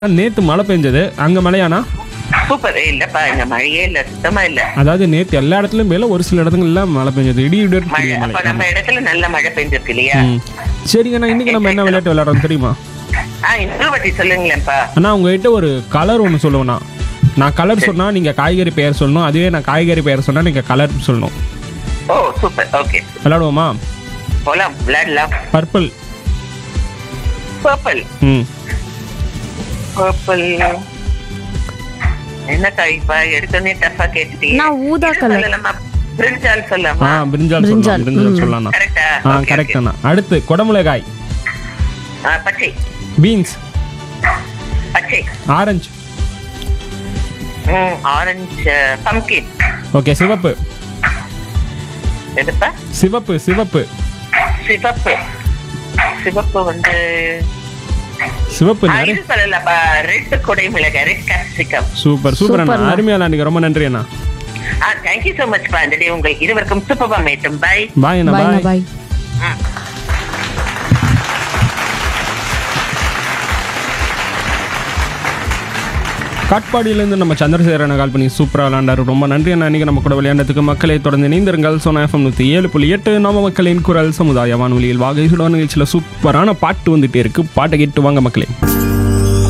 நேத்து மழை பெஞ்சது அங்க மழையானா சூப்பர் இல்லப்பா இங்க மழையே இல்ல சுத்தமா இல்ல அதாவது நேத்து எல்லா இடத்துலயும் மேல ஒரு சில இடங்கள்ல மழை பெஞ்சது இடி இடி மழை பெரிய அப்ப மழை நம்ம இடத்துல நல்ல மழை பெஞ்சிருக்கு இல்லையா ம். சரிங்கண்ணா இன்னைக்கு நம்ம என்ன விளையாட்டு விளையாடுறோம் தெரியுமா ஆ இன்னொரு வாட்டி சொல்லுங்களேன்ப்பா அண்ணா உங்ககிட்ட ஒரு கலர் ஒன்று சொல்லுவேண்ணா நான் கலர் சொன்னா நீங்க காய்கறி பெயர் சொல்லணும் அதுவே நான் காய்கறி பெயர் சொன்னா நீங்க கலர் சொல்லணும் ஓ சூப்பர் ஓகே விளையாடுவோமா போலாம் விளையாடலாம் பர்பிள் பர்பிள் ம் பர்பிள் என்ன காய்ப்பா எடுத்தோடனே டஃபா கேட்டுட்டீங்க நான் ஊதா இது colour. சொல்லலாமா பிரிஞ்சால் ஆ சொல்லலாமா பிரிஞ்சால் சொல்லலாம் பிரிஞ்சால் சொல்லலாம்ண்ணா கரெக்டா ஆ கரெக்ட் அண்ணா அடுத்து குடமிளகாய் பச்சை பீன்ஸ் பச்சை ஆரஞ்சு ஆரஞ்சு பம்கின் ஓகே சிவப்பு எதுப்பா சிவப்பு சிவப்பு சிவப்பு சிவப்பு வந்து சிவப்பு ஆ, நிறைய இது சொல்லலாம்ப்பா ரெட் கொடை மிளகாய் ரெட் கேப்சிகம் சூப்பர் சூப்பர் அண்ணா சூப்பர்ண்ணா. அருமையா அண்ணா ரொம்ப நன்றி அண்ணா ஆ தேங்க்யூ சோ மச் பா இந்த day உங்கள் இருவருக்கும் சூப்பர்பா மேட்டும் பை பாய் அண்ணா பாய்ண்ணா பாய் பாய் காட்பாடியிலேருந்து நம்ம சந்திரசேகரனை கால் பண்ணி சூப்பராக விளையாண்டாரு ரொம்ப நன்றி அண்ணா இன்னைக்கு நம்ம கூட விளையாண்டதுக்கு மக்களை தொடர்ந்து இணைந்திருங்கள் சோனா எஃப்எம் நூற்றி ஏழு புள்ளி எட்டு நம்ம மக்களின் குரல் சமுதாய வானொலியில் வாகை சுடா நிகழ்ச்சியில் சூப்பரான பாட்டு வந்துட்டே இருக்கு பாட்டை கேட்டு வாங்க மக்களே